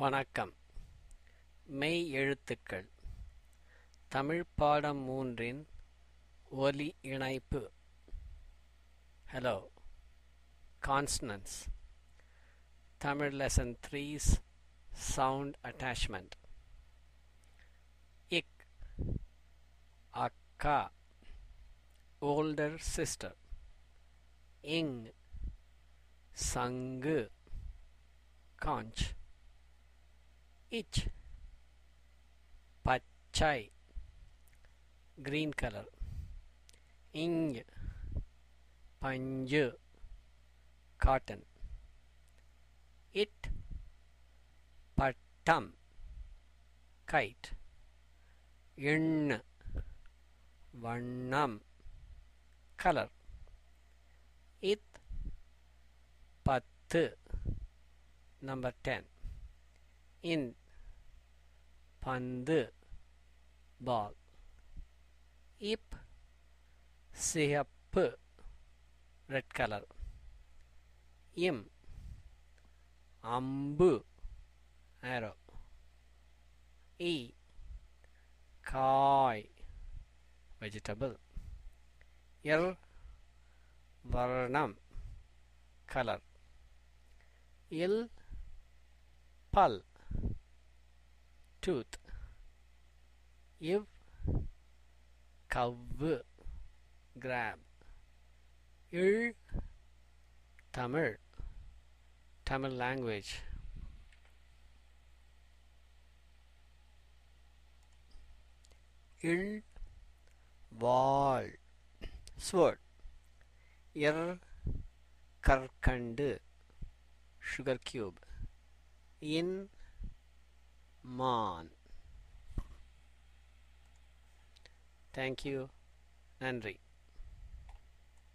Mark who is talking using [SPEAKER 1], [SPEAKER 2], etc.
[SPEAKER 1] வணக்கம் மெய் எழுத்துக்கள் தமிழ் பாடம் மூன்றின் ஒலி இணைப்பு hello consonants Tamil lesson three's sound attachment இக் அக்கா ஓல்டர் சிஸ்டர் இங் சங்கு காஞ்ச் itch பச்சை green color இங் பஞ்சு cotton it பட்டம் kite எண் வண்ணம் color இத் பத்து number 10 in பந்து பால் இப் சிகப்பு ரெட் கலர் இம் அம்பு ஆரோ இ காய் வெஜிடபிள் எல் வர்ணம் கலர் இல் பல் tooth if கவ்வு grab இழ் Tamil Tamil language இழ் வாள் sword இர் கற்கண்டு sugar cube in மான் தேங்க்யூ நன்றி